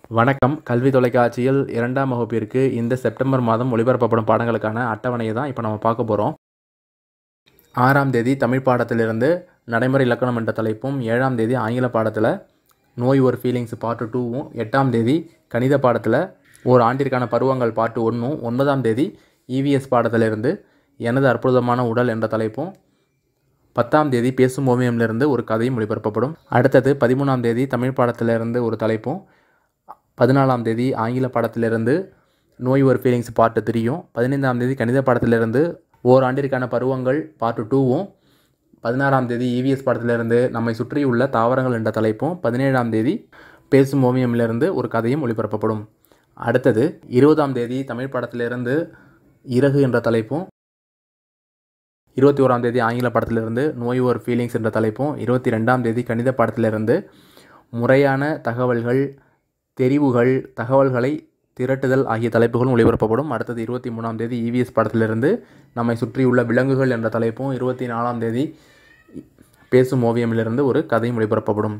வணக்கம் கல்வி தொலைக்காட்சியில் இரண்டாம் வகுப்பிற்கு இந்த செப்டம்பர் மாதம் ஒளிபரப்பப்படும் பாடங்களுக்கான அட்டவணையை தான் இப்போ நம்ம பார்க்க போகிறோம் ஆறாம் தேதி தமிழ் பாடத்திலிருந்து நடைமுறை இலக்கணம் என்ற தலைப்பும் ஏழாம் தேதி ஆங்கில பாடத்தில் நோய் ஒரு ஃபீலிங்ஸ் பார்ட்டு டூவும் எட்டாம் தேதி கணித பாடத்தில் ஒரு ஆண்டிற்கான பருவங்கள் பார்ட்டு ஒன்றும் ஒன்பதாம் தேதி இவிஎஸ் பாடத்திலிருந்து எனது அற்புதமான உடல் என்ற தலைப்பும் பத்தாம் தேதி பேசும் ஓவியம்லேருந்து ஒரு கதையும் ஒளிபரப்பப்படும் அடுத்தது பதிமூணாம் தேதி தமிழ் பாடத்திலிருந்து ஒரு தலைப்பும் பதினாலாம் தேதி ஆங்கில பாடத்திலிருந்து நோய் ஒரு ஃபீலிங்ஸ் பார்ட்டு த்ரீயும் பதினைந்தாம் தேதி கணித பாடத்திலிருந்து ஓராண்டிற்கான பருவங்கள் பார்ட்டு டூவும் பதினாறாம் தேதி இவிஎஸ் பாடத்திலிருந்து நம்மை சுற்றியுள்ள தாவரங்கள் என்ற தலைப்பும் பதினேழாம் தேதி பேசும் ஓவியமிலிருந்து ஒரு கதையும் ஒளிபரப்பப்படும் அடுத்தது இருபதாம் தேதி தமிழ் பாடத்திலிருந்து இறகு என்ற தலைப்பும் இருபத்தி ஓராம் தேதி ஆங்கில பாடத்திலிருந்து நோய் ஒரு ஃபீலிங்ஸ் என்ற தலைப்பும் இருபத்தி ரெண்டாம் தேதி கணித பாடத்திலிருந்து முறையான தகவல்கள் தெரிவுகள் தகவல்களை திரட்டுதல் ஆகிய தலைப்புகளும் ஒளிபரப்பப்படும் அடுத்தது இருபத்தி மூணாம் தேதி இவிஎஸ் பாடத்திலிருந்து நம்மை சுற்றியுள்ள விலங்குகள் என்ற தலைப்பும் இருபத்தி நாலாம் தேதி பேசும் ஓவியமிலிருந்து ஒரு கதையும் ஒளிபரப்பப்படும்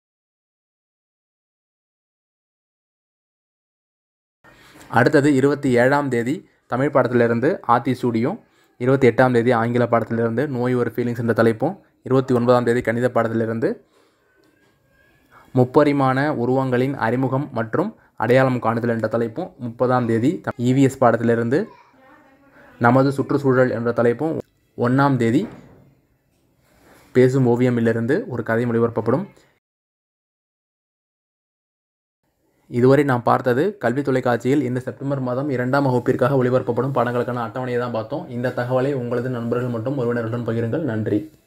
அடுத்தது இருபத்தி ஏழாம் தேதி தமிழ் பாடத்திலிருந்து ஆத்தி ஸ்டூடியும் இருபத்தி எட்டாம் தேதி ஆங்கில பாடத்திலிருந்து நோய் ஒரு ஃபீலிங்ஸ் என்ற தலைப்பும் இருபத்தி ஒன்பதாம் தேதி கணித பாடத்திலிருந்து முப்பரிமாண உருவங்களின் அறிமுகம் மற்றும் அடையாளம் காணுதல் என்ற தலைப்பும் முப்பதாம் தேதி இவிஎஸ் பாடத்திலிருந்து நமது சுற்றுச்சூழல் என்ற தலைப்பும் ஒன்றாம் தேதி பேசும் ஓவியமிலிருந்து ஒரு கதை ஒளிபரப்பப்படும் இதுவரை நாம் பார்த்தது கல்வி தொலைக்காட்சியில் இந்த செப்டம்பர் மாதம் இரண்டாம் வகுப்பிற்காக ஒளிபரப்பப்படும் பாடங்களுக்கான அட்டவணையை தான் பார்த்தோம் இந்த தகவலை உங்களது நண்பர்கள் மற்றும் உறவினர்களுடன் பகிருங்கள் நன்றி